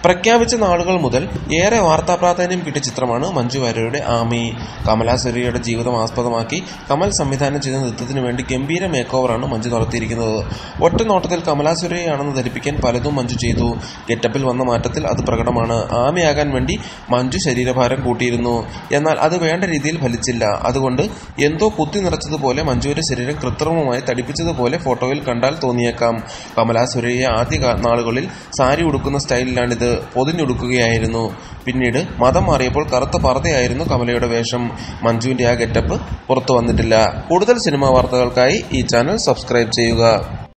പ്രഖ്യാപിച്ച നാളുകൾ മുതൽ ഏറെ വാർത്താ പ്രാധാന്യം കിട്ടിയ ചിത്രമാണ് മഞ്ജു വാര്യരുടെ ആമി കമലാ സുരയ്യയുടെ ജീവിതം ആസ്പദമാക്കി കമൽ സംവിധാനം ചെയ്ത നൃത്തത്തിനു വേണ്ടി ഗംഭീര മേക്ക് ഓവറാണ് മഞ്ജു നടത്തിയിരിക്കുന്നത് ഒറ്റ നോട്ടത്തിൽ കമലാ സുരയ്യയാണെന്ന് ധരിപ്പിക്കാൻ പലതും മഞ്ജു ചെയ്തു ഗെറ്റപ്പിൽ വന്ന മാറ്റത്തിൽ അത് പ്രകടമാണ് ആമയാകാൻ വേണ്ടി മഞ്ജു ശരീരഭാരം കൂട്ടിയിരുന്നു എന്നാൽ അത് വേണ്ട രീതിയിൽ ഫലിച്ചില്ല അതുകൊണ്ട് എന്തോ കുത്തി നിറച്ചതുപോലെ മഞ്ജുവിന്റെ ശരീരം കൃത്രിമമായി തടിപ്പിച്ചതുപോലെ ഫോട്ടോയിൽ കണ്ടാൽ തോന്നിയേക്കാം കമലാ സുരയ്യ ആദ്യ കാ- നാളുകളിൽ സാരി ഉടുക്കുന്ന സ്റ്റൈലിലാണിത് പൊതിഞ്ഞുടുക്കുകയായിരുന്നു പിന്നീട് മതം മാറിയപ്പോൾ കറുത്ത പർദ്ദയായിരുന്നു കമലയുടെ വേഷം മഞ്ജുവിന്റെ ആ ഗെറ്റപ്പ് പുറത്തു വന്നിട്ടില്ല കൂടുതൽ സിനിമാ വാർത്തകൾക്കായി ഈ ചാനൽ സബ്സ്ക്രൈബ് ചെയ്യുക